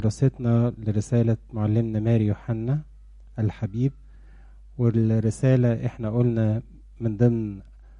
دراستنا لرسالة معلمنا ماري يوحنا الحبيب والرسالة احنا قلنا من ضمن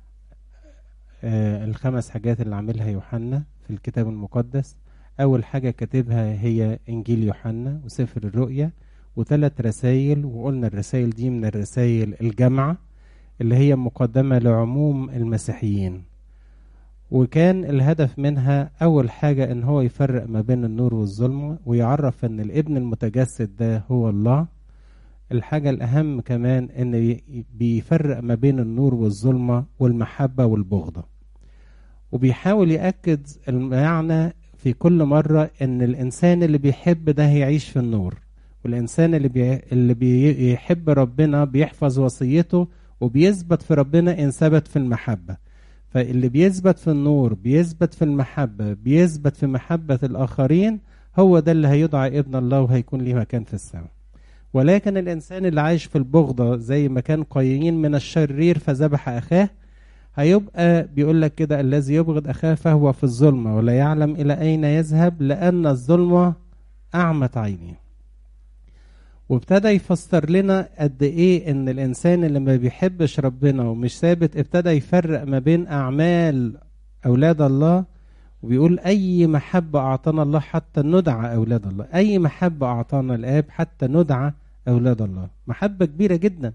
آه الخمس حاجات اللي عاملها يوحنا في الكتاب المقدس أول حاجة كاتبها هي إنجيل يوحنا وسفر الرؤيا وثلاث رسائل وقلنا الرسائل دي من الرسائل الجامعة اللي هي مقدمة لعموم المسيحيين وكان الهدف منها أول حاجة إن هو يفرق ما بين النور والظلمة ويعرف إن الابن المتجسد ده هو الله الحاجة الأهم كمان إن بيفرق ما بين النور والظلمة والمحبة والبغضة وبيحاول يأكد المعنى في كل مرة إن الإنسان اللي بيحب ده هيعيش في النور والإنسان اللي بي... اللي بيحب ربنا بيحفظ وصيته وبيثبت في ربنا إن ثبت في المحبة فاللي بيثبت في النور بيثبت في المحبة بيثبت في محبة الآخرين هو ده اللي هيدعى ابن الله وهيكون ليه مكان في السماء ولكن الإنسان اللي عايش في البغضة زي ما كان قايين من الشرير فذبح أخاه هيبقى بيقول لك كده الذي يبغض أخاه فهو في الظلمة ولا يعلم إلى أين يذهب لأن الظلمة أعمت عينيه وابتدى يفسر لنا قد ايه ان الانسان اللي ما بيحبش ربنا ومش ثابت ابتدى يفرق ما بين اعمال اولاد الله وبيقول اي محبه اعطانا الله حتى ندعى اولاد الله اي محبه اعطانا الاب حتى ندعى اولاد الله محبه كبيره جدا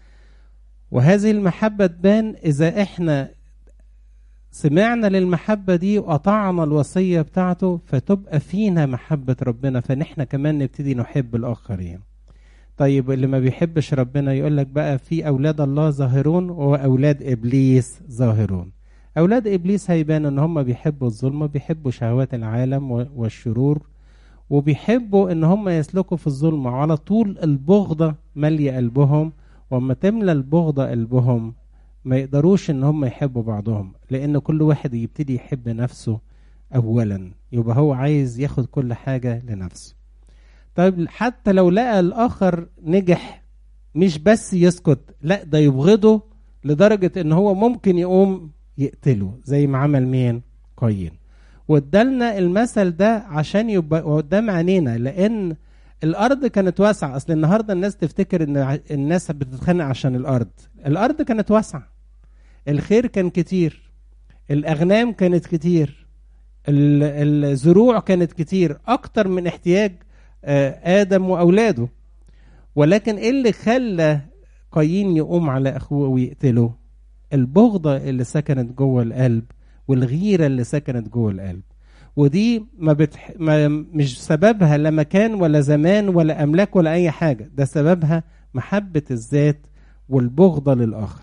وهذه المحبه تبان اذا احنا سمعنا للمحبة دي وقطعنا الوصية بتاعته فتبقى فينا محبة ربنا فنحن كمان نبتدي نحب الآخرين طيب اللي ما بيحبش ربنا يقول لك بقى في اولاد الله ظاهرون واولاد ابليس ظاهرون اولاد ابليس هيبان ان هم بيحبوا الظلمه بيحبوا شهوات العالم والشرور وبيحبوا ان هم يسلكوا في الظلمه على طول البغضه ماليه قلبهم واما تملى البغضه قلبهم ما يقدروش ان هم يحبوا بعضهم لان كل واحد يبتدي يحب نفسه اولا يبقى هو عايز ياخد كل حاجه لنفسه طيب حتى لو لقى الاخر نجح مش بس يسكت لا ده يبغضه لدرجة ان هو ممكن يقوم يقتله زي ما عمل مين قايين وادالنا المثل ده عشان يبقى قدام عينينا لان الارض كانت واسعة اصل النهاردة الناس تفتكر ان الناس بتتخانق عشان الارض الارض كانت واسعة الخير كان كتير الاغنام كانت كتير الزروع كانت كتير اكتر من احتياج آدم وأولاده ولكن إيه اللي خلى قايين يقوم على أخوه ويقتله البغضة اللي سكنت جوه القلب والغيرة اللي سكنت جوه القلب ودي ما, بتح... ما مش سببها لا مكان ولا زمان ولا أملاك ولا أي حاجة ده سببها محبة الذات والبغضة للآخر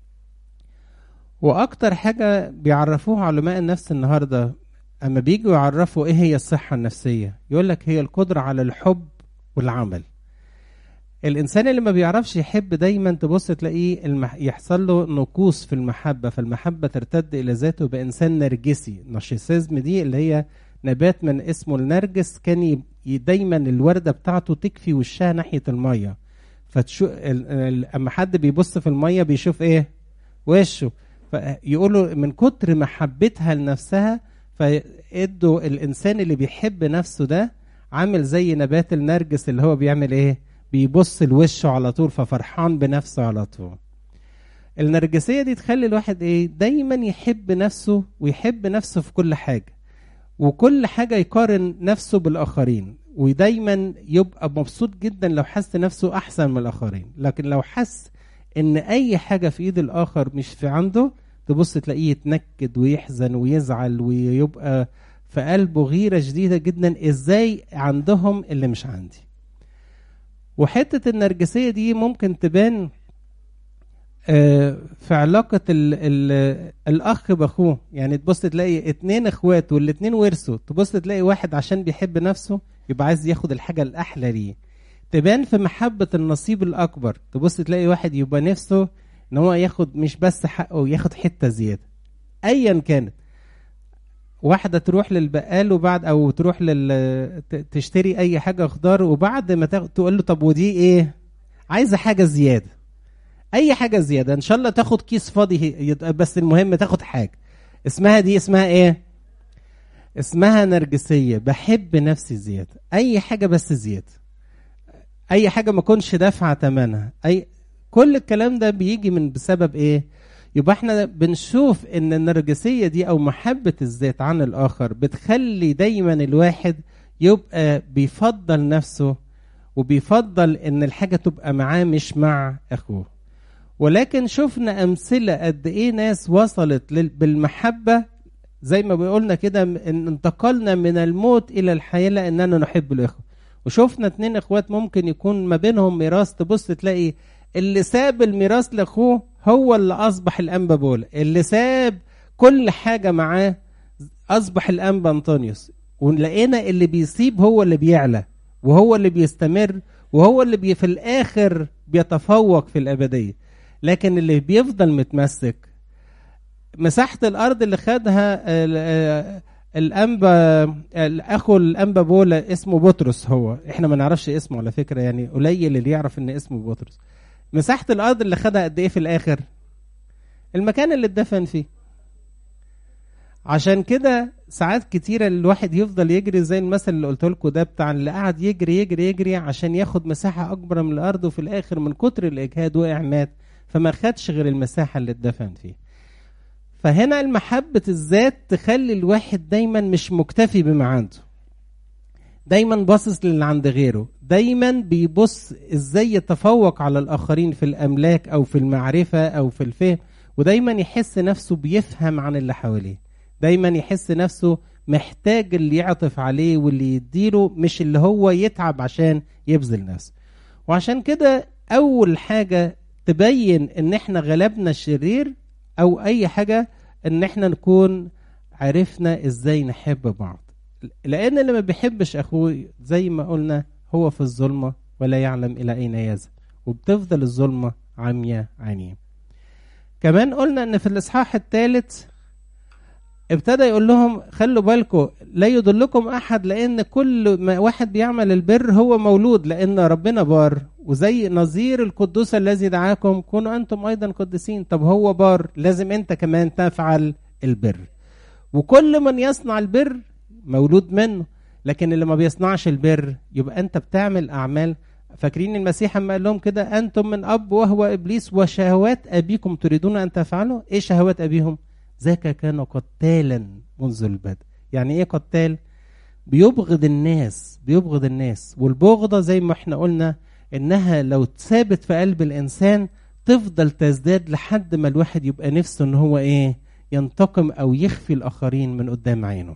وأكتر حاجة بيعرفوها علماء النفس النهاردة اما بيجوا يعرفوا ايه هي الصحه النفسيه يقول لك هي القدره على الحب والعمل الانسان اللي ما بيعرفش يحب دايما تبص تلاقيه المح... يحصل له نقوص في المحبه فالمحبه ترتد الى ذاته بانسان نرجسي نارشيسيزم دي اللي هي نبات من اسمه النرجس كان ي... دايما الورده بتاعته تكفي وشها ناحيه الميه فتشو اما حد بيبص في الميه بيشوف ايه وشه فيقولوا من كتر محبتها لنفسها فادوا الانسان اللي بيحب نفسه ده عامل زي نبات النرجس اللي هو بيعمل ايه بيبص لوشه على طول ففرحان بنفسه على طول النرجسيه دي تخلي الواحد ايه دايما يحب نفسه ويحب نفسه في كل حاجه وكل حاجه يقارن نفسه بالاخرين ودايما يبقى مبسوط جدا لو حس نفسه احسن من الاخرين لكن لو حس ان اي حاجه في ايد الاخر مش في عنده تبص تلاقيه يتنكد ويحزن ويزعل ويبقى في قلبه غيرة شديدة جدا ازاي عندهم اللي مش عندي وحتة النرجسية دي ممكن تبان في علاقة ال ال الأخ بأخوه يعني تبص تلاقي اتنين اخوات والاتنين ورثوا تبص تلاقي واحد عشان بيحب نفسه يبقى عايز ياخد الحاجة الأحلى ليه تبان في محبة النصيب الأكبر تبص تلاقي واحد يبقى نفسه ان هو ياخد مش بس حقه ياخد حته زياده ايا كانت واحده تروح للبقال وبعد او تروح لل تشتري اي حاجه خضار وبعد ما تاخد تقول له طب ودي ايه عايزه حاجه زياده اي حاجه زياده ان شاء الله تاخد كيس فاضي بس المهم تاخد حاجه اسمها دي اسمها ايه اسمها نرجسية بحب نفسي زيادة أي حاجة بس زيادة أي حاجة ما كنش دافعة تمنها أي كل الكلام ده بيجي من بسبب إيه يبقى احنا بنشوف ان النرجسية دي او محبة الذات عن الاخر بتخلي دايما الواحد يبقى بيفضل نفسه وبيفضل ان الحاجة تبقى معاه مش مع اخوه ولكن شفنا امثلة قد ايه ناس وصلت بالمحبة زي ما بيقولنا كده ان انتقلنا من الموت الى الحياة لاننا نحب الاخوة وشفنا اتنين اخوات ممكن يكون ما بينهم ميراث تبص تلاقي اللي ساب الميراث لاخوه هو اللي اصبح الانبا بولا اللي ساب كل حاجه معاه اصبح الانبا انطونيوس ولقينا اللي بيسيب هو اللي بيعلى وهو اللي بيستمر وهو اللي بي في الاخر بيتفوق في الابديه لكن اللي بيفضل متمسك مساحه الارض اللي خدها الانبا الاخو الانبا بولا اسمه بطرس هو احنا ما نعرفش اسمه على فكره يعني قليل اللي يعرف ان اسمه بطرس مساحة الأرض اللي خدها قد إيه في الآخر؟ المكان اللي اتدفن فيه. عشان كده ساعات كتيرة الواحد يفضل يجري زي المثل اللي قلت لكم ده بتاع اللي قعد يجري يجري يجري عشان ياخد مساحة أكبر من الأرض وفي الآخر من كتر الإجهاد وقع مات فما خدش غير المساحة اللي اتدفن فيه. فهنا المحبة الذات تخلي الواحد دايما مش مكتفي بما عنده. دايما باصص للي عند غيره دايما بيبص ازاي يتفوق على الاخرين في الاملاك او في المعرفه او في الفهم ودايما يحس نفسه بيفهم عن اللي حواليه دايما يحس نفسه محتاج اللي يعطف عليه واللي يديله مش اللي هو يتعب عشان يبذل نفسه وعشان كده اول حاجه تبين ان احنا غلبنا الشرير او اي حاجه ان احنا نكون عرفنا ازاي نحب بعض لان اللي ما بيحبش اخوه زي ما قلنا هو في الظلمه ولا يعلم الى اين يذهب وبتفضل الظلمه عمياء عينيه كمان قلنا ان في الاصحاح الثالث ابتدى يقول لهم خلوا بالكم لا يضلكم احد لان كل ما واحد بيعمل البر هو مولود لان ربنا بار وزي نظير القدوس الذي دعاكم كونوا انتم ايضا قديسين طب هو بار لازم انت كمان تفعل البر وكل من يصنع البر مولود منه لكن اللي ما بيصنعش البر يبقى انت بتعمل اعمال فاكرين المسيح اما قال لهم كده انتم من اب وهو ابليس وشهوات ابيكم تريدون ان تفعلوا ايه شهوات ابيهم ذاك كان قتالا منذ البدء يعني ايه قتال بيبغض الناس بيبغض الناس والبغضه زي ما احنا قلنا انها لو ثابت في قلب الانسان تفضل تزداد لحد ما الواحد يبقى نفسه ان هو ايه ينتقم او يخفي الاخرين من قدام عينه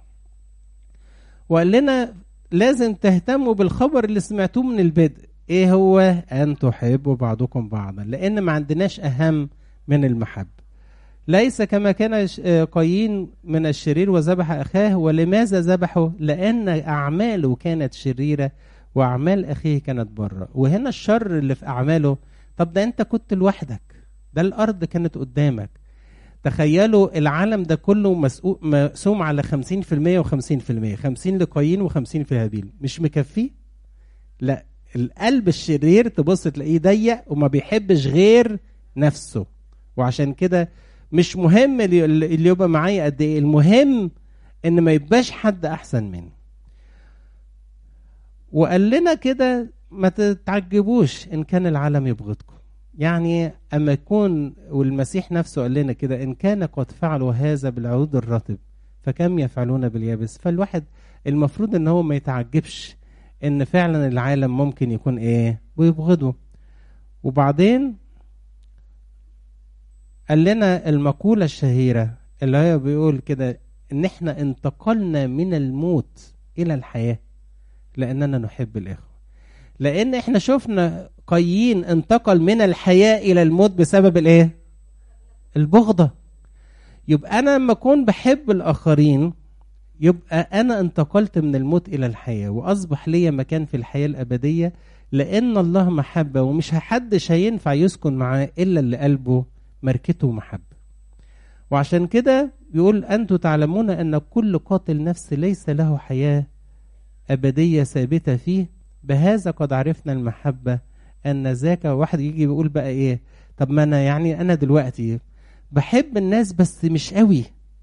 وقال لنا لازم تهتموا بالخبر اللي سمعتوه من البدء ايه هو ان تحبوا بعضكم بعضا لان ما عندناش اهم من المحبه ليس كما كان قايين من الشرير وذبح اخاه ولماذا ذبحه لان اعماله كانت شريره واعمال اخيه كانت بره وهنا الشر اللي في اعماله طب ده انت كنت لوحدك ده الارض كانت قدامك تخيلوا العالم ده كله مقسوم على 50% و50% 50 لقايين و50 في هابيل مش مكفيه لا القلب الشرير تبص تلاقيه ضيق وما بيحبش غير نفسه وعشان كده مش مهم اللي يبقى معايا قد ايه المهم ان ما يبقاش حد احسن مني وقال لنا كده ما تتعجبوش ان كان العالم يبغضكم يعني اما يكون والمسيح نفسه قال لنا كده ان كان قد فعلوا هذا بالعود الرطب فكم يفعلون باليابس فالواحد المفروض ان هو ما يتعجبش ان فعلا العالم ممكن يكون ايه ويبغضه وبعدين قال لنا المقولة الشهيرة اللي هي بيقول كده ان احنا انتقلنا من الموت الى الحياة لاننا نحب الاخوة لان احنا شفنا قايين انتقل من الحياة الى الموت بسبب الايه البغضة يبقى انا لما اكون بحب الاخرين يبقى انا انتقلت من الموت الى الحياة واصبح لي مكان في الحياة الابدية لان الله محبة ومش حدش هينفع يسكن معاه الا اللي قلبه ماركته محبة وعشان كده بيقول أنتم تعلمون أن كل قاتل نفس ليس له حياة أبدية ثابتة فيه بهذا قد عرفنا المحبة أن ذاك واحد يجي بيقول بقى إيه طب ما أنا يعني أنا دلوقتي بحب الناس بس مش قوي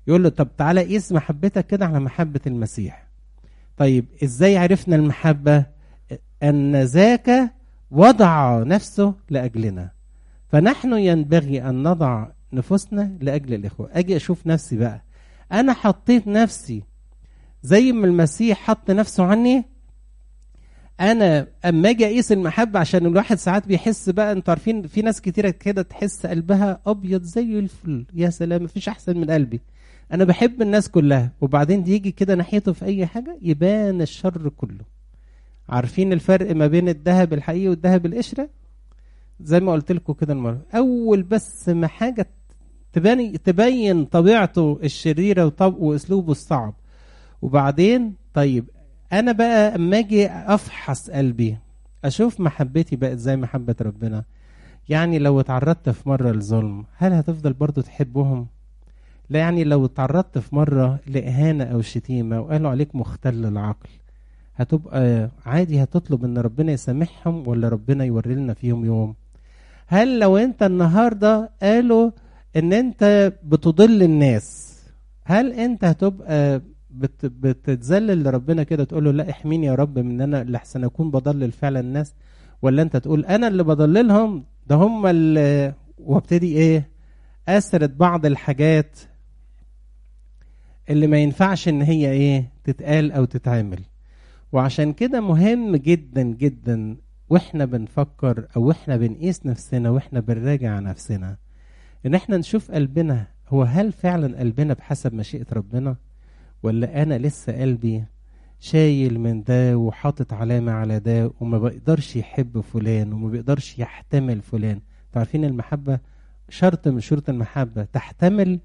يقول له طب تعالى قيس محبتك كده على محبة المسيح طيب ازاي عرفنا المحبة ان ذاك وضع نفسه لأجلنا فنحن ينبغي أن نضع نفوسنا لأجل الإخوة أجي أشوف نفسي بقى أنا حطيت نفسي زي ما المسيح حط نفسه عني انا اما اجي اقيس المحبه عشان الواحد ساعات بيحس بقى انتوا عارفين في ناس كتيره كده تحس قلبها ابيض زي الفل يا سلام مفيش احسن من قلبي انا بحب الناس كلها وبعدين يجي كده ناحيته في اي حاجه يبان الشر كله عارفين الفرق ما بين الذهب الحقيقي والذهب القشره زي ما قلت لكم كده المره اول بس ما حاجه تبين تبين طبيعته الشريره واسلوبه الصعب وبعدين طيب انا بقى اما اجي افحص قلبي اشوف محبتي بقت زي محبه ربنا يعني لو اتعرضت في مره لظلم هل هتفضل برضو تحبهم لا يعني لو اتعرضت في مره لاهانه او شتيمه وقالوا عليك مختل العقل هتبقى عادي هتطلب ان ربنا يسامحهم ولا ربنا يوري لنا فيهم يوم هل لو انت النهارده قالوا ان انت بتضل الناس هل انت هتبقى بت بتتذلل لربنا كده تقول له لا احميني يا رب من انا اللي احسن اكون بضلل فعلا الناس ولا انت تقول انا اللي بضللهم ده هم اللي وابتدي ايه اسرد بعض الحاجات اللي ما ينفعش ان هي ايه تتقال او تتعمل وعشان كده مهم جدا جدا واحنا بنفكر او احنا بنقيس نفسنا واحنا بنراجع نفسنا ان احنا نشوف قلبنا هو هل فعلا قلبنا بحسب مشيئة ربنا ولا انا لسه قلبي شايل من ده وحاطط علامة على ده وما بيقدرش يحب فلان وما بيقدرش يحتمل فلان تعرفين المحبة شرط من شروط المحبة تحتمل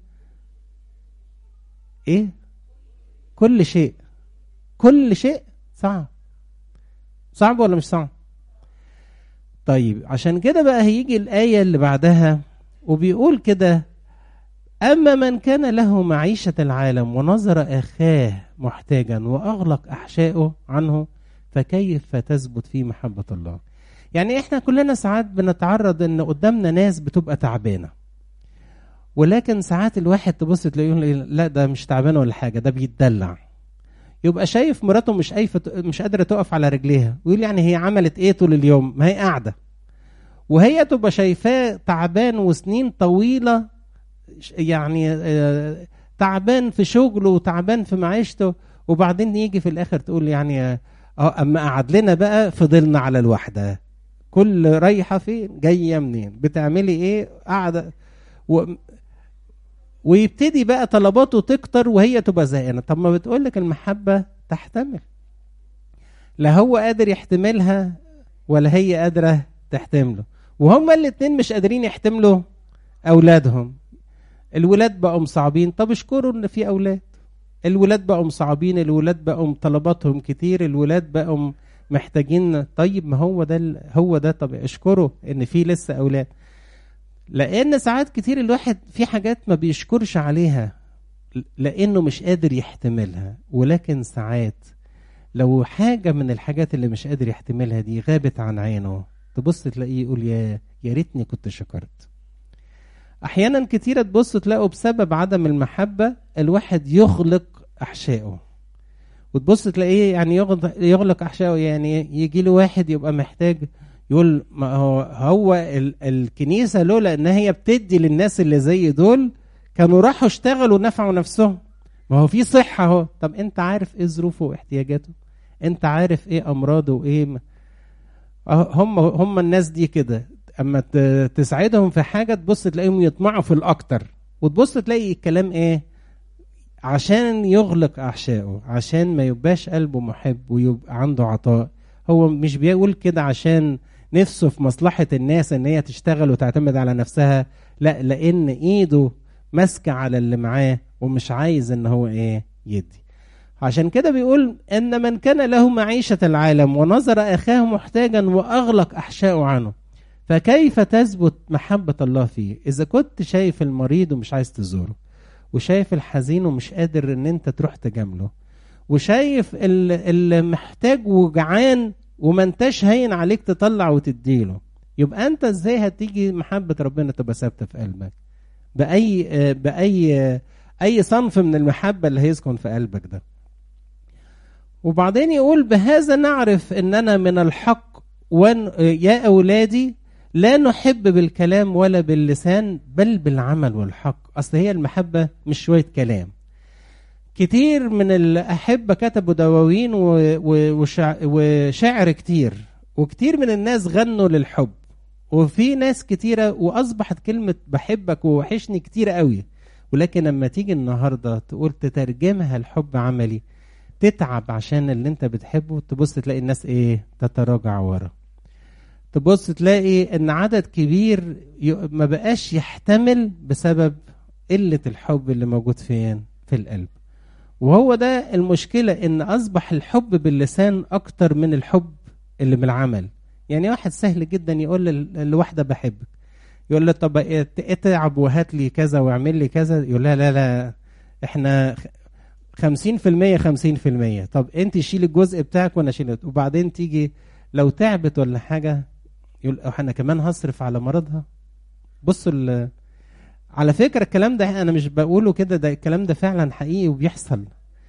ايه كل شيء كل شيء صعب صعب ولا مش صعب طيب عشان كده بقى هيجي الآية اللي بعدها وبيقول كده أما من كان له معيشة العالم ونظر أخاه محتاجا وأغلق أحشائه عنه فكيف تثبت في محبة الله يعني إحنا كلنا ساعات بنتعرض إن قدامنا ناس بتبقى تعبانة ولكن ساعات الواحد تبص تلاقيه لا ده مش تعبان ولا حاجة ده بيتدلع يبقى شايف مراته مش قايفة مش قادرة تقف على رجليها ويقول يعني هي عملت إيه طول اليوم ما هي قاعدة وهي تبقى شايفاه تعبان وسنين طويلة يعني تعبان في شغله وتعبان في معيشته وبعدين يجي في الاخر تقول يعني اه اما قعد لنا بقى فضلنا على الوحده كل رايحه فين جايه منين بتعملي ايه قاعده و... ويبتدي بقى طلباته تكتر وهي تبقى زهقانه طب ما بتقول لك المحبه تحتمل لا هو قادر يحتملها ولا هي قادره تحتمله وهما الاتنين مش قادرين يحتملوا اولادهم الولاد بقوا مصعبين طب اشكروا ان في اولاد الولاد بقوا مصعبين الولاد بقوا طلباتهم كتير الولاد بقوا محتاجين طيب ما هو ده هو ده طب اشكروا ان في لسه اولاد لان ساعات كتير الواحد في حاجات ما بيشكرش عليها لانه مش قادر يحتملها ولكن ساعات لو حاجه من الحاجات اللي مش قادر يحتملها دي غابت عن عينه تبص تلاقيه يقول يا يا ريتني كنت شكرت احيانا كتيرة تبص تلاقوا بسبب عدم المحبة الواحد يغلق احشائه وتبص تلاقيه يعني يغلق احشائه يعني يجي له واحد يبقى محتاج يقول ما هو هو ال الكنيسة لولا ان هي بتدي للناس اللي زي دول كانوا راحوا اشتغلوا ونفعوا نفسهم ما هو في صحة اهو طب انت عارف ايه ظروفه واحتياجاته انت عارف ايه امراضه وايه هم هم الناس دي كده اما تساعدهم في حاجه تبص تلاقيهم يطمعوا في الاكتر وتبص تلاقي الكلام ايه عشان يغلق احشائه عشان ما يبقاش قلبه محب ويبقى عنده عطاء هو مش بيقول كده عشان نفسه في مصلحه الناس ان هي تشتغل وتعتمد على نفسها لا لان ايده ماسكه على اللي معاه ومش عايز ان هو ايه يدي عشان كده بيقول ان من كان له معيشه العالم ونظر اخاه محتاجا واغلق احشائه عنه فكيف تثبت محبة الله فيه إذا كنت شايف المريض ومش عايز تزوره وشايف الحزين ومش قادر ان انت تروح تجامله وشايف اللي محتاج وجعان وما انتش هين عليك تطلع وتديله يبقى انت ازاي هتيجي محبة ربنا تبقى ثابتة في قلبك بأي بأي اي صنف من المحبه اللي هيسكن في قلبك ده وبعدين يقول بهذا نعرف اننا من الحق وان يا اولادي لا نحب بالكلام ولا باللسان بل بالعمل والحق اصل هي المحبه مش شويه كلام كتير من الأحبة كتبوا دواوين وشعر كتير وكتير من الناس غنوا للحب وفي ناس كتيرة وأصبحت كلمة بحبك ووحشني كتير قوي ولكن لما تيجي النهاردة تقول تترجمها الحب عملي تتعب عشان اللي انت بتحبه تبص تلاقي الناس ايه تتراجع ورا تبص تلاقي ان عدد كبير ما بقاش يحتمل بسبب قلة الحب اللي موجود فين في القلب وهو ده المشكلة إن أصبح الحب باللسان أكتر من الحب اللي بالعمل يعني واحد سهل جدا يقول لواحدة بحبك يقول له طب اتعب وهات لي كذا واعمل لي كذا يقول لها لا لا احنا خمسين في المية خمسين في المية طب انت شيل الجزء بتاعك وانا شيل وبعدين تيجي لو تعبت ولا حاجة يقول انا كمان هصرف على مرضها بصوا على فكرة الكلام ده أنا مش بقوله كده ده الكلام ده فعلا حقيقي وبيحصل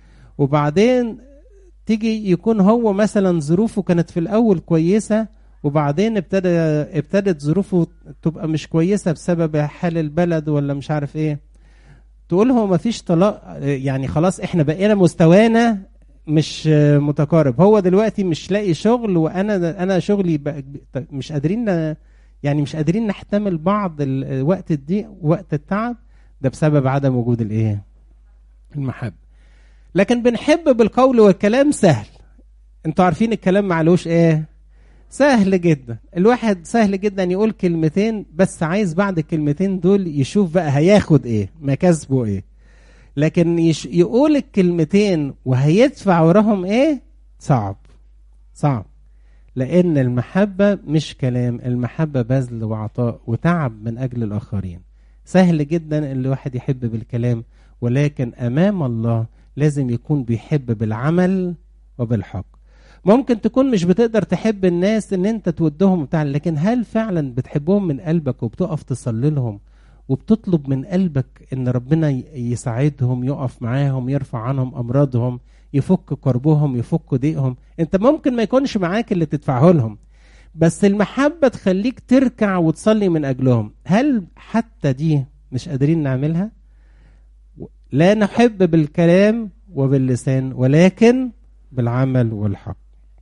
وبعدين تيجي يكون هو مثلا ظروفه كانت في الأول كويسة وبعدين ابتدى ابتدت ظروفه تبقى مش كويسة بسبب حال البلد ولا مش عارف ايه تقول هو ما فيش طلاق يعني خلاص احنا بقينا مستوانا مش متقارب هو دلوقتي مش لاقي شغل وانا انا شغلي مش قادرين يعني مش قادرين نحتمل بعض وقت الضيق وقت التعب ده بسبب عدم وجود الايه المحبه لكن بنحب بالقول والكلام سهل انتوا عارفين الكلام معلوش ايه سهل جدا الواحد سهل جدا يقول كلمتين بس عايز بعد الكلمتين دول يشوف بقى هياخد ايه مكاسبه ايه لكن يش يقول الكلمتين وهيدفع وراهم ايه صعب صعب لأن المحبة مش كلام المحبة بذل وعطاء وتعب من أجل الآخرين سهل جدا أن الواحد يحب بالكلام ولكن أمام الله لازم يكون بيحب بالعمل وبالحق ممكن تكون مش بتقدر تحب الناس ان انت تودهم وبتاع لكن هل فعلا بتحبهم من قلبك وبتقف تصلي لهم وبتطلب من قلبك ان ربنا يساعدهم يقف معاهم يرفع عنهم امراضهم يفك كربهم يفك ضيقهم انت ممكن ما يكونش معاك اللي تدفعه لهم بس المحبة تخليك تركع وتصلي من أجلهم هل حتى دي مش قادرين نعملها لا نحب بالكلام وباللسان ولكن بالعمل والحق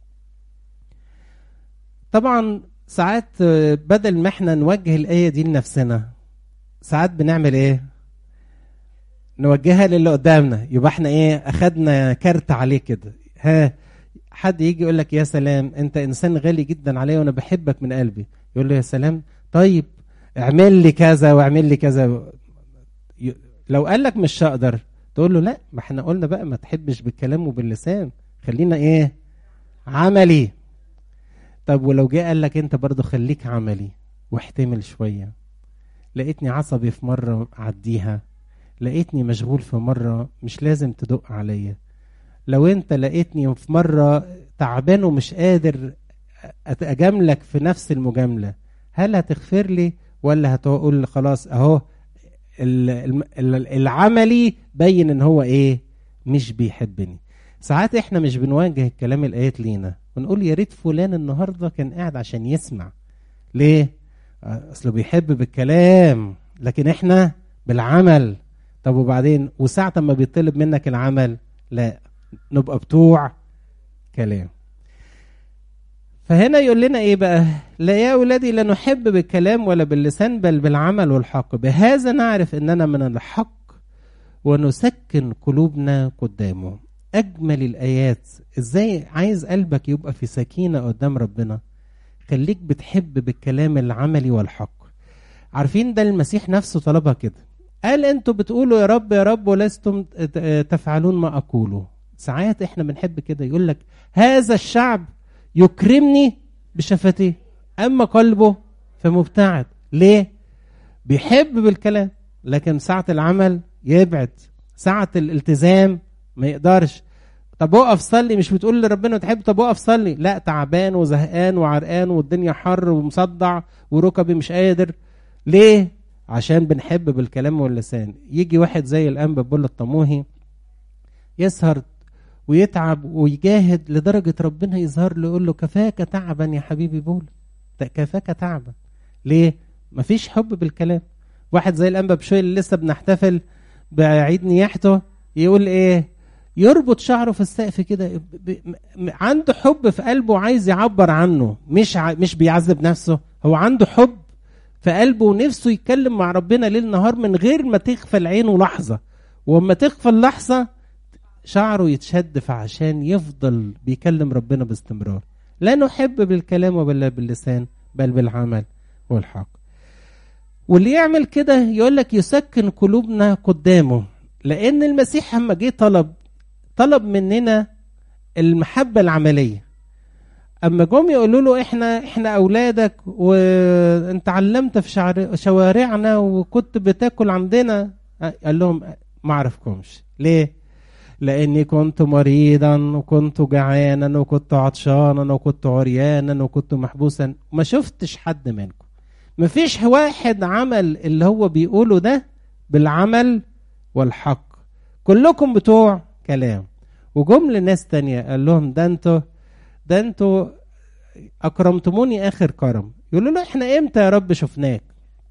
طبعا ساعات بدل ما احنا نوجه الآية دي لنفسنا ساعات بنعمل ايه نوجهها للي قدامنا يبقى احنا ايه اخدنا كارت عليه كده ها حد يجي يقول لك يا سلام انت انسان غالي جدا عليا وانا بحبك من قلبي يقول له يا سلام طيب اعمل لي كذا واعمل لي كذا لو قال لك مش هقدر تقول له لا ما احنا قلنا بقى ما تحبش بالكلام وباللسان خلينا ايه عملي طب ولو جه قال لك انت برضو خليك عملي واحتمل شويه لقيتني عصبي في مره عديها لقيتني مشغول في مرة مش لازم تدق عليا لو انت لقيتني في مرة تعبان ومش قادر اجاملك في نفس المجاملة هل هتغفر لي ولا هتقول خلاص اهو العملي بين ان هو ايه مش بيحبني ساعات احنا مش بنواجه الكلام الايات لينا ونقول يا ريت فلان النهارده كان قاعد عشان يسمع ليه اصله بيحب بالكلام لكن احنا بالعمل طب وبعدين وساعة ما بيطلب منك العمل لا نبقى بتوع كلام فهنا يقول لنا ايه بقى لا يا اولادي لا نحب بالكلام ولا باللسان بل بالعمل والحق بهذا نعرف اننا من الحق ونسكن قلوبنا قدامه اجمل الايات ازاي عايز قلبك يبقى في سكينه قدام ربنا خليك بتحب بالكلام العملي والحق عارفين ده المسيح نفسه طلبها كده قال انتوا بتقولوا يا رب يا رب ولستم تفعلون ما اقوله ساعات احنا بنحب كده يقول لك هذا الشعب يكرمني بشفتيه اما قلبه فمبتعد ليه بيحب بالكلام لكن ساعة العمل يبعد ساعة الالتزام ما يقدرش طب اقف صلي مش بتقول لربنا تحب طب اقف صلي لا تعبان وزهقان وعرقان والدنيا حر ومصدع وركبي مش قادر ليه عشان بنحب بالكلام واللسان يجي واحد زي الانبا بول الطموهي يسهر ويتعب ويجاهد لدرجة ربنا يظهر له يقول له كفاك تعبا يا حبيبي بول كفاك تعبا ليه؟ مفيش حب بالكلام واحد زي الانبا بشوي اللي لسه بنحتفل بعيد نياحته يقول ايه يربط شعره في السقف كده عنده حب في قلبه عايز يعبر عنه مش ع... مش بيعذب نفسه هو عنده حب في قلبه ونفسه يتكلم مع ربنا ليل نهار من غير ما تغفل عينه لحظة واما تغفل لحظة شعره يتشد فعشان يفضل بيكلم ربنا باستمرار لا نحب بالكلام ولا باللسان بل بالعمل والحق واللي يعمل كده يقول لك يسكن قلوبنا قدامه لان المسيح لما جه طلب طلب مننا المحبه العمليه اما جم يقولوا له احنا احنا اولادك وانت علمت في شعر شوارعنا وكنت بتاكل عندنا قال لهم ما اعرفكمش ليه لاني كنت مريضا وكنت جعانا وكنت عطشانا وكنت عريانا وكنت محبوسا ما شفتش حد منكم ما فيش واحد عمل اللي هو بيقوله ده بالعمل والحق كلكم بتوع كلام وجم لناس تانية قال لهم ده انتوا ده انتوا اكرمتموني اخر كرم يقولوا له احنا امتى يا رب شفناك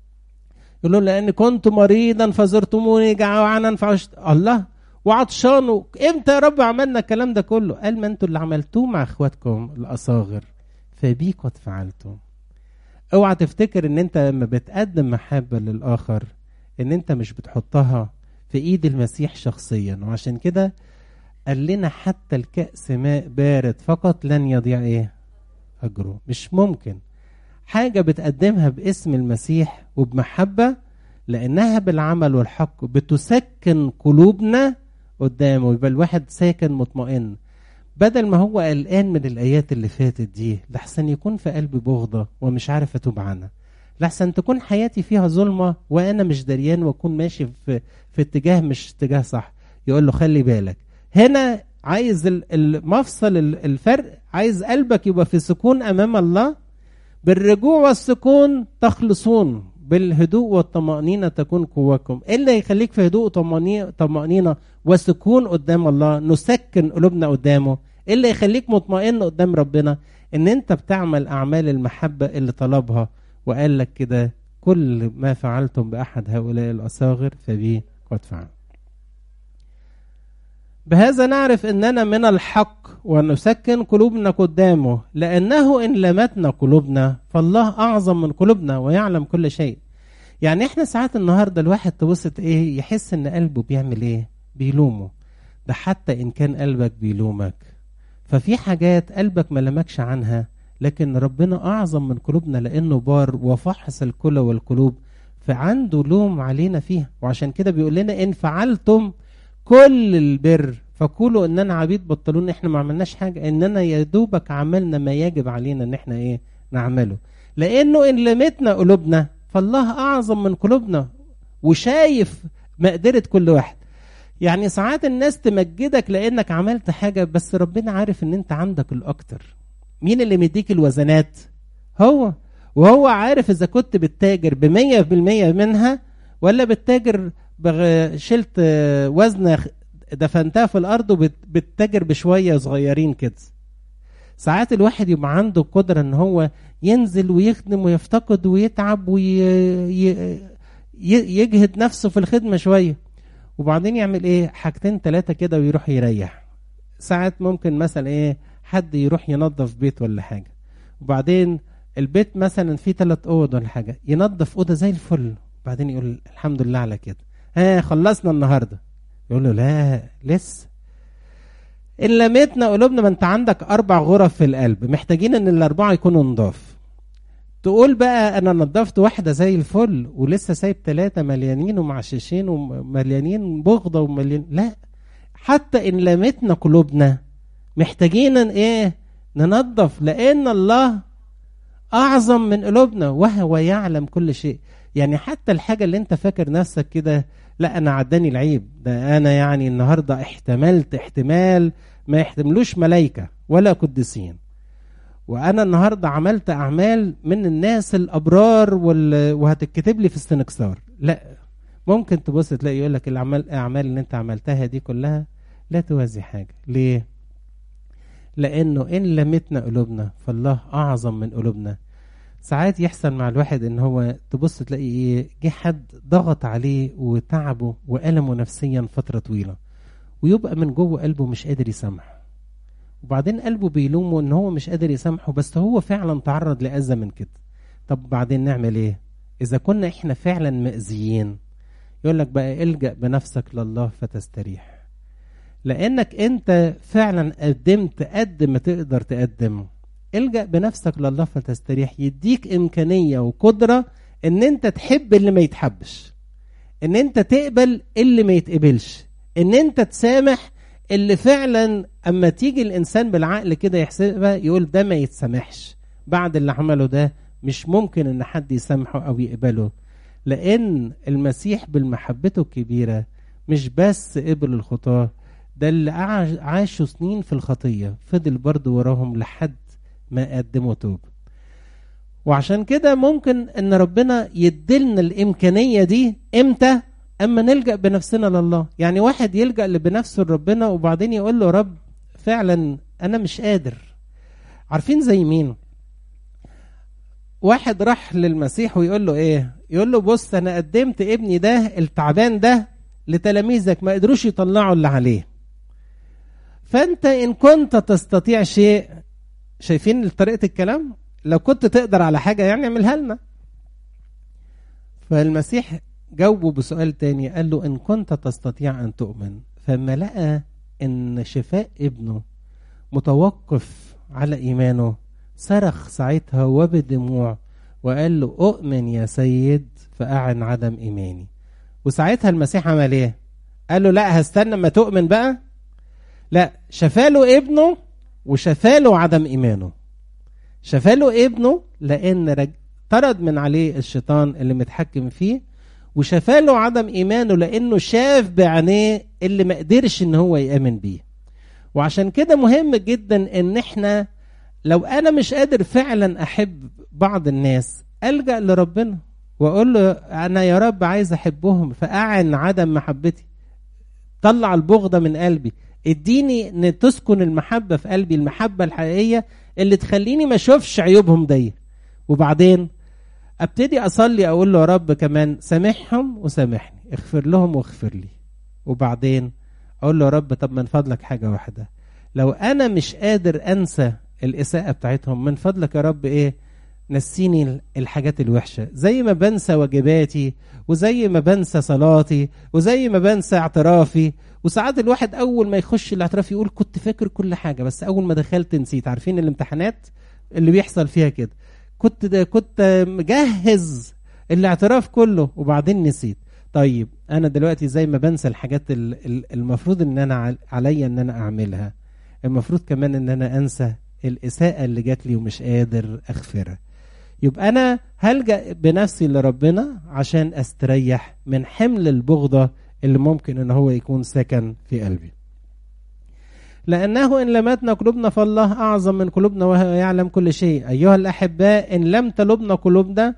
يقولوا لان كنت مريضا فزرتموني جعانا فعشت الله وعطشان امتى يا رب عملنا الكلام ده كله قال ما انتوا اللي عملتوه مع اخواتكم الاصاغر فبي قد فعلتم اوعى تفتكر ان انت لما بتقدم محبه للاخر ان انت مش بتحطها في ايد المسيح شخصيا وعشان كده قال لنا حتى الكأس ماء بارد فقط لن يضيع ايه اجره مش ممكن حاجة بتقدمها باسم المسيح وبمحبة لأنها بالعمل والحق بتسكن قلوبنا قدامه يبقى الواحد ساكن مطمئن بدل ما هو قلقان من الآيات اللي فاتت دي لحسن يكون في قلبي بغضة ومش عارف أتوب عنها لحسن تكون حياتي فيها ظلمة وأنا مش دريان وأكون ماشي في, في اتجاه مش اتجاه صح يقول له خلي بالك هنا عايز المفصل الفرق عايز قلبك يبقى في سكون أمام الله بالرجوع والسكون تخلصون بالهدوء والطمأنينة تكون قواكم إيه اللي يخليك في هدوء وطمأنينة وسكون قدام الله نسكن قلوبنا قدامه إيه اللي يخليك مطمئن قدام ربنا إن أنت بتعمل أعمال المحبة اللي طلبها وقال لك كده كل ما فعلتم بأحد هؤلاء الأصاغر فبي قد فعل بهذا نعرف أننا من الحق ونسكن قلوبنا قدامه لأنه إن لمتنا قلوبنا فالله أعظم من قلوبنا ويعلم كل شيء يعني احنا ساعات النهاردة الواحد تبص ايه يحس ان قلبه بيعمل ايه بيلومه ده حتى ان كان قلبك بيلومك ففي حاجات قلبك ما لمكش عنها لكن ربنا اعظم من قلوبنا لانه بار وفحص الكلى والقلوب فعنده لوم علينا فيها وعشان كده بيقول لنا ان فعلتم كل البر فقولوا اننا عبيد بطلون احنا ما عملناش حاجه اننا يا دوبك عملنا ما يجب علينا ان احنا ايه نعمله لانه ان لمتنا قلوبنا فالله اعظم من قلوبنا وشايف مقدره كل واحد يعني ساعات الناس تمجدك لانك عملت حاجه بس ربنا عارف ان انت عندك الاكتر مين اللي مديك الوزنات هو وهو عارف اذا كنت بتتاجر بمية بالمية منها ولا بتتاجر شلت وزنة دفنتها في الارض وبتتاجر بشوية صغيرين كده ساعات الواحد يبقى عنده قدرة ان هو ينزل ويخدم ويفتقد ويتعب ويجهد نفسه في الخدمة شوية وبعدين يعمل ايه حاجتين ثلاثة كده ويروح يريح ساعات ممكن مثلا ايه حد يروح ينظف بيت ولا حاجة وبعدين البيت مثلا فيه ثلاث اوض ولا حاجة ينظف اوضة زي الفل وبعدين يقول الحمد لله على كده ها خلصنا النهارده يقول له لا لسه ان لميتنا قلوبنا ما انت عندك اربع غرف في القلب محتاجين ان الاربعه يكونوا نضاف تقول بقى انا نظفت واحده زي الفل ولسه سايب ثلاثه مليانين ومعششين ومليانين بغضه ومليان لا حتى ان لمتنا قلوبنا محتاجين ان ايه ننظف لان الله اعظم من قلوبنا وهو يعلم كل شيء يعني حتى الحاجه اللي انت فاكر نفسك كده لا انا عداني العيب ده انا يعني النهارده احتملت احتمال ما يحتملوش ملائكه ولا قديسين وانا النهارده عملت اعمال من الناس الابرار وال... وهتتكتب لي في استنكسار لا ممكن تبص تلاقي يقول لك الاعمال الاعمال اللي انت عملتها دي كلها لا توازي حاجه ليه لانه ان لمتنا قلوبنا فالله اعظم من قلوبنا ساعات يحصل مع الواحد ان هو تبص تلاقي ايه جه حد ضغط عليه وتعبه والمه نفسيا فتره طويله ويبقى من جوه قلبه مش قادر يسامحه وبعدين قلبه بيلومه ان هو مش قادر يسامحه بس هو فعلا تعرض لاذى من كده طب بعدين نعمل ايه اذا كنا احنا فعلا مأذيين يقول لك بقى الجأ بنفسك لله فتستريح لانك انت فعلا قدمت قد ما تقدر تقدمه الجأ بنفسك لله فتستريح يديك امكانيه وقدره ان انت تحب اللي ما يتحبش ان انت تقبل اللي ما يتقبلش ان انت تسامح اللي فعلا اما تيجي الانسان بالعقل كده يحسبها يقول ده ما يتسامحش بعد اللي عمله ده مش ممكن ان حد يسامحه او يقبله لان المسيح بالمحبته الكبيره مش بس قبل الخطاه ده اللي عاشوا سنين في الخطيه فضل برضه وراهم لحد ما قدموا توب وعشان كده ممكن ان ربنا يديلنا الامكانيه دي امتى اما نلجا بنفسنا لله يعني واحد يلجا بنفسه لربنا وبعدين يقول له رب فعلا انا مش قادر عارفين زي مين واحد راح للمسيح ويقول له ايه يقول له بص انا قدمت ابني ده التعبان ده لتلاميذك ما قدروش يطلعوا اللي عليه فانت ان كنت تستطيع شيء شايفين طريقه الكلام لو كنت تقدر على حاجه يعني اعملها لنا فالمسيح جاوبه بسؤال تاني قال له ان كنت تستطيع ان تؤمن فما لقى ان شفاء ابنه متوقف على ايمانه صرخ ساعتها وبدموع وقال له اؤمن يا سيد فاعن عدم ايماني وساعتها المسيح عمل ايه قال له لا هستنى ما تؤمن بقى لا شفاله ابنه وشفاله عدم ايمانه شفاله ابنه لان رج... طرد من عليه الشيطان اللي متحكم فيه وشفاله عدم ايمانه لانه شاف بعينيه اللي ما قدرش ان هو يامن بيه وعشان كده مهم جدا ان احنا لو انا مش قادر فعلا احب بعض الناس الجا لربنا واقول له انا يا رب عايز احبهم فاعن عدم محبتي طلع البغضه من قلبي اديني ان تسكن المحبه في قلبي المحبه الحقيقيه اللي تخليني ما اشوفش عيوبهم دي وبعدين ابتدي اصلي اقول له يا رب كمان سامحهم وسامحني اغفر لهم واغفر لي وبعدين اقول له يا رب طب من فضلك حاجه واحده لو انا مش قادر انسى الاساءه بتاعتهم من فضلك يا رب ايه نسيني الحاجات الوحشه زي ما بنسى واجباتي وزي ما بنسى صلاتي وزي ما بنسى اعترافي وساعات الواحد اول ما يخش الاعتراف يقول كنت فاكر كل حاجه بس اول ما دخلت نسيت عارفين الامتحانات اللي بيحصل فيها كده كنت ده كنت مجهز الاعتراف كله وبعدين نسيت طيب انا دلوقتي زي ما بنسى الحاجات المفروض ان انا عليا ان انا اعملها المفروض كمان ان انا انسى الاساءه اللي جات لي ومش قادر اغفرها يبقى انا هلجا بنفسي لربنا عشان استريح من حمل البغضه اللي ممكن ان هو يكون سكن في قلبي لأنه إن لمتنا قلوبنا فالله أعظم من قلوبنا وهو يعلم كل شيء أيها الأحباء إن لم تلبنا قلوبنا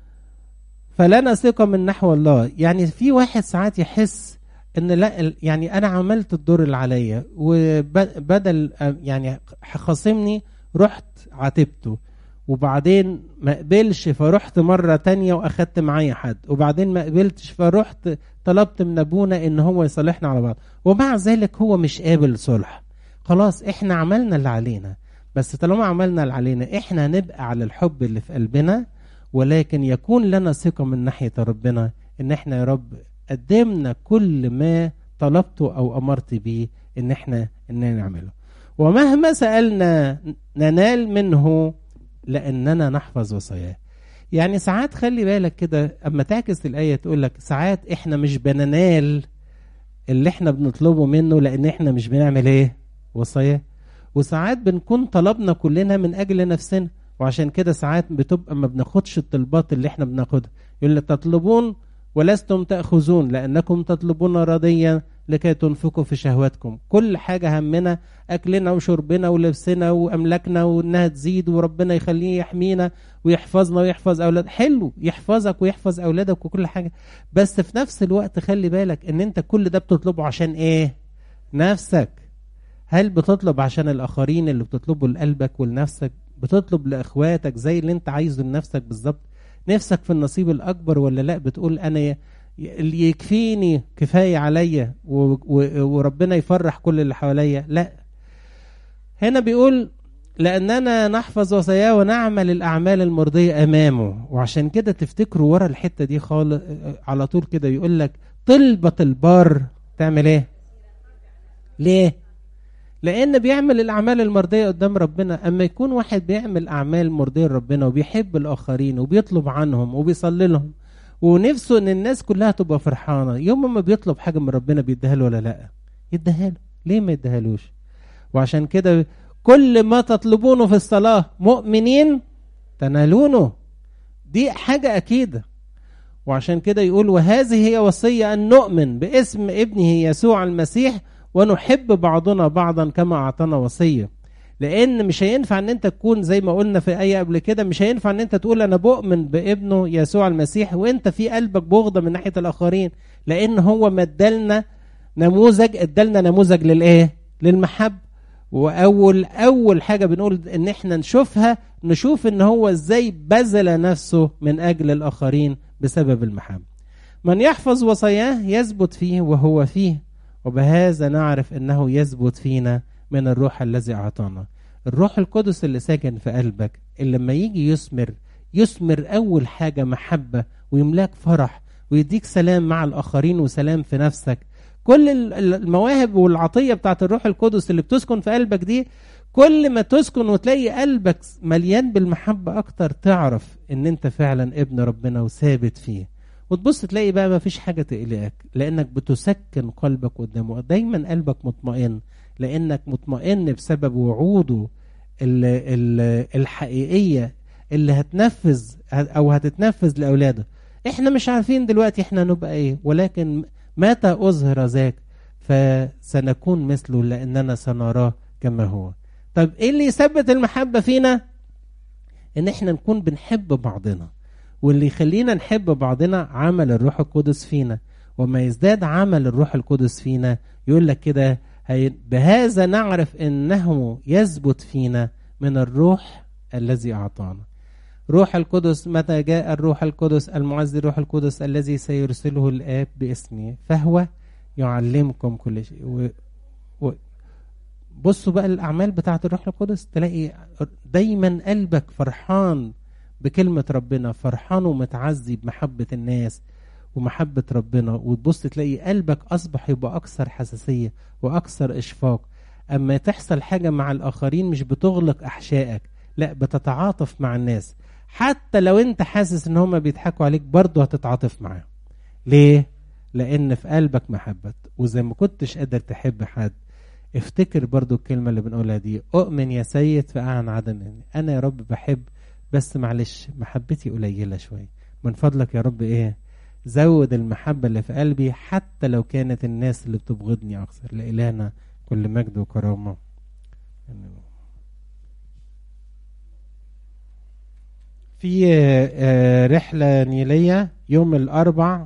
فلنا ثقة من نحو الله يعني في واحد ساعات يحس ان لا يعني انا عملت الدور اللي عليا وبدل يعني خاصمني رحت عاتبته وبعدين ما قبلش فرحت مرة تانية واخدت معايا حد وبعدين ما قبلتش فرحت طلبت من ابونا ان هو يصالحنا على بعض ومع ذلك هو مش قابل صلح خلاص احنا عملنا اللي علينا بس طالما عملنا اللي علينا احنا نبقى على الحب اللي في قلبنا ولكن يكون لنا ثقة من ناحية ربنا ان احنا يا رب قدمنا كل ما طلبته او امرت به ان احنا اننا نعمله ومهما سالنا ننال منه لاننا نحفظ وصاياه يعني ساعات خلي بالك كده اما تعكس الايه تقول لك ساعات احنا مش بننال اللي احنا بنطلبه منه لان احنا مش بنعمل ايه وصاياه وساعات بنكون طلبنا كلنا من اجل نفسنا وعشان كده ساعات بتبقى ما بناخدش الطلبات اللي احنا بناخدها يقول لك تطلبون ولستم تأخذون لأنكم تطلبون راضيا لكي تنفقوا في شهواتكم كل حاجة همنا أكلنا وشربنا ولبسنا وأملاكنا وإنها تزيد وربنا يخليه يحمينا ويحفظنا ويحفظ أولاد حلو يحفظك ويحفظ أولادك وكل حاجة بس في نفس الوقت خلي بالك إن أنت كل ده بتطلبه عشان إيه نفسك هل بتطلب عشان الآخرين اللي بتطلبه لقلبك ولنفسك بتطلب لإخواتك زي اللي أنت عايزه لنفسك بالظبط نفسك في النصيب الأكبر ولا لا بتقول أنا اللي يكفيني كفاية عليا وربنا يفرح كل اللي حواليا لا هنا بيقول لأننا نحفظ وصاياه ونعمل الأعمال المرضية أمامه وعشان كده تفتكروا ورا الحتة دي خالص على طول كده يقول لك طلبة البار تعمل ايه ليه لأن بيعمل الأعمال المرضية قدام ربنا أما يكون واحد بيعمل أعمال مرضية لربنا وبيحب الآخرين وبيطلب عنهم وبيصلي لهم ونفسه ان الناس كلها تبقى فرحانه يوم ما بيطلب حاجه من ربنا بيديها له ولا لا يديها له ليه ما يديهالوش وعشان كده كل ما تطلبونه في الصلاه مؤمنين تنالونه دي حاجه اكيده وعشان كده يقول وهذه هي وصيه ان نؤمن باسم ابنه يسوع المسيح ونحب بعضنا بعضا كما اعطانا وصيه لان مش هينفع ان انت تكون زي ما قلنا في ايه قبل كده مش هينفع ان انت تقول انا بؤمن بابنه يسوع المسيح وانت في قلبك بغضه من ناحيه الاخرين لان هو مدلنا نموذج ادالنا نموذج للايه للمحب واول اول حاجه بنقول ان احنا نشوفها نشوف ان هو ازاي بذل نفسه من اجل الاخرين بسبب المحبه من يحفظ وصاياه يثبت فيه وهو فيه وبهذا نعرف انه يثبت فينا من الروح الذي أعطانا الروح القدس اللي ساكن في قلبك اللي لما يجي يثمر يثمر أول حاجة محبة ويملاك فرح ويديك سلام مع الآخرين وسلام في نفسك كل المواهب والعطية بتاعت الروح القدس اللي بتسكن في قلبك دي كل ما تسكن وتلاقي قلبك مليان بالمحبة أكتر تعرف إن أنت فعلا ابن ربنا وثابت فيه وتبص تلاقي بقى ما فيش حاجة تقلقك لأنك بتسكن قلبك قدامه دايما قلبك مطمئن لانك مطمئن بسبب وعوده ال ال الحقيقيه اللي هتنفذ او هتتنفذ لاولاده احنا مش عارفين دلوقتي احنا نبقى ايه ولكن متى اظهر ذاك فسنكون مثله لاننا سنراه كما هو طب ايه اللي يثبت المحبه فينا ان احنا نكون بنحب بعضنا واللي يخلينا نحب بعضنا عمل الروح القدس فينا وما يزداد عمل الروح القدس فينا يقول لك كده بهذا نعرف انه يثبت فينا من الروح الذي اعطانا روح القدس متى جاء الروح القدس المعزي الروح القدس الذي سيرسله الاب باسمه فهو يعلمكم كل شيء و... و... بصوا بقى الاعمال بتاعه الروح القدس تلاقي دايما قلبك فرحان بكلمه ربنا فرحان ومتعزي بمحبه الناس ومحبة ربنا وتبص تلاقي قلبك أصبح يبقى أكثر حساسية وأكثر إشفاق أما تحصل حاجة مع الآخرين مش بتغلق أحشائك لا بتتعاطف مع الناس حتى لو أنت حاسس إن هما بيضحكوا عليك برضه هتتعاطف معاهم ليه؟ لأن في قلبك محبة وزي ما كنتش قادر تحب حد افتكر برضو الكلمة اللي بنقولها دي أؤمن يا سيد فأعن عدم أنا يا رب بحب بس معلش محبتي قليلة شوية من فضلك يا رب إيه زود المحبة اللي في قلبي حتى لو كانت الناس اللي بتبغضني أكثر لإلهنا كل مجد وكرامة في رحلة نيلية يوم الأربع